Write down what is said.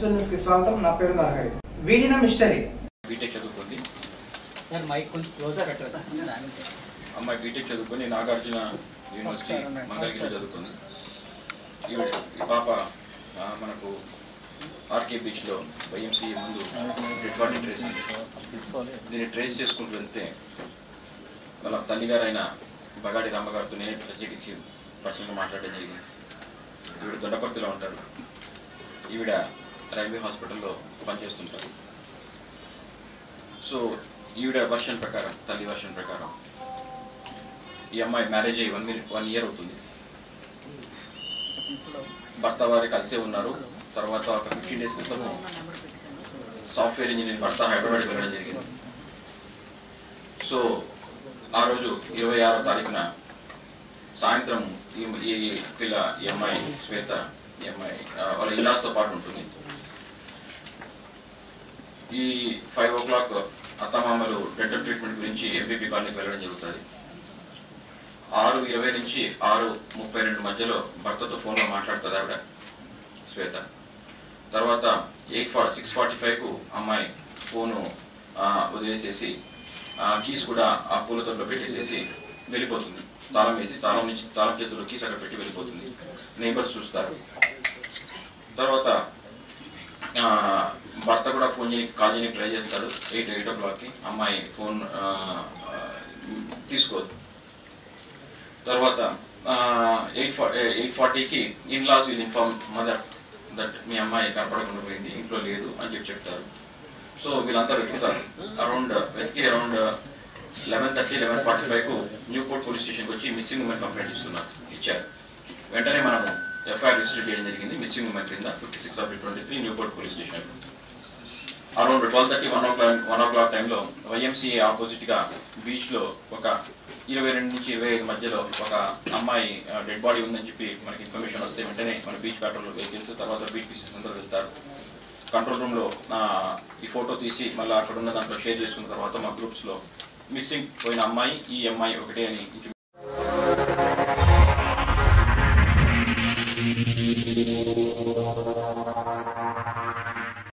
NSL news కి స్వాగతం నా పేరు నరహరి వీడిన మిస్టరీ బీటెక్ చదువుకుంది సార్ మైక్ కొంచెం క్లోజర్ పెట్టరా అమ్మాయి బీటెక్ చదువుకొని నాగార్జున యూనివర్సిటీ మంగళగిరిలో చదువుతుంది ఈవిడ ఈ పాప ఆ, మనకు ఆర్కే బీచ్లో వైఎంసీ ముందు డెడ్ బాడీ ట్రేస్ అయింది తీసుకోవాలి దీన్ని ట్రేస్ చేసుకుంటూ వెళ్తే వాళ్ళ తల్లిగారైన బగాడి రామగారితో నేనే ప్రత్యేకించి పర్సనల్గా మాట్లాడడం జరిగింది ఈవిడ దొండపర్తిలో ఉంటారు ఈవిడ రైల్వే హాస్పిటల్లో పనిచేస్తుంటారు సో ఈవిడ వర్షన్ ప్రకారం తల్లి వర్షన్ ప్రకారం ఈ అమ్మాయి మ్యారేజ్ అయ్యి వన్ వన్ ఇయర్ అవుతుంది భర్త వారి కలిసే ఉన్నారు తర్వాత ఒక ఫిఫ్టీన్ డేస్ క్రితము సాఫ్ట్వేర్ ఇంజనీర్ భర్త హైదరాబాద్ వెళ్ళడం జరిగింది సో ఆ రోజు ఇరవై ఆరో తారీఖున సాయంత్రం ఈ ఈ పిల్ల ఈ అమ్మాయి శ్వేత ఈ అమ్మాయి ఆ, వాళ్ళ ఇల్లాస్తో పాటు ఉంటుంది ఈ ఫైవ్ ఓ క్లాక్ అత్తమామలు డెంటల్ ట్రీట్మెంట్ గురించి ఎంపీపీ కాలనీకి వెళ్ళడం జరుగుతుంది ఆరు ఇరవై నుంచి ఆరు ముప్పై రెండు మధ్యలో భర్తతో ఫోన్లో మాట్లాడుతుంది ఆవిడ శ్వేత తర్వాత ఎయిట్ ఫార్ సిక్స్ ఫార్టీ ఫైవ్కు అమ్మాయి ఫోను ఆ, వదిలేసేసి ఆ కీస్ కూడా ఆ పూలతోటలో పెట్టేసేసి వెళ్ళిపోతుంది తాళం వేసి తాళం నుంచి తాళం చేతుల్లో కీస్ అక్కడ పెట్టి వెళ్ళిపోతుంది నేబర్స్ చూస్తారు తర్వాత ఆ, భర్త కూడా ఫోన్ చేయ కాల్ చేయడానికి ట్రై చేస్తాడు ఎయిట్ ఎయిట్ ఓ క్లాక్కి అమ్మాయి ఫోన్ ఆ, ఆ, తీసుకోదు తర్వాత ఎయిట్ ఫా ఎయిట్ ఫార్టీకి in-laws will inform mother that మీ అమ్మాయి కనపడకుండా పోయింది ఇంట్లో లేదు అని చెప్పి చెప్తారు సో వీళ్ళంతా వెతుకుతారు అరౌండ్ వెతికి around eleven thirty eleven forty ఫైవ్కు న్యూపోర్ట్ పోలీస్ స్టేషన్కి వచ్చి మిస్సింగ్ ఉమెన్ కంప్లైంట్ ఇస్తున్నారు ఇచ్చారు వెంటనే మనము ఎఫ్ఐఆర్ రిజిస్టర్ చేయడం జరిగింది మిస్సింగ్ ఉమెన్ కింద fifty six of twenty three Newport police station around twelve thirty one o'clock one o'clock టైంలో వైఎంసీఏ ఆపోజిట్గా బీచ్లో ఒక ఇరవై రెండు నుంచి ఇరవై ఐదు మధ్యలో ఒక అమ్మాయి డెడ్ బాడీ ఉందని చెప్పి మనకి ఇన్ఫర్మేషన్ వస్తే వెంటనే మన బీచ్ పెట్రోల్ వెహికల్స్ తర్వాత బీచ్ పీసెస్ అందరూ వెళ్తారు కంట్రోల్ రూమ్లో ఈ ఫోటో తీసి మళ్ళీ అక్కడ ఉన్న దాంట్లో షేర్ చేసుకున్న తర్వాత మా గ్రూప్స్లో మిస్సింగ్ పోయిన అమ్మాయి ఈ అమ్మాయి ఒకటే అని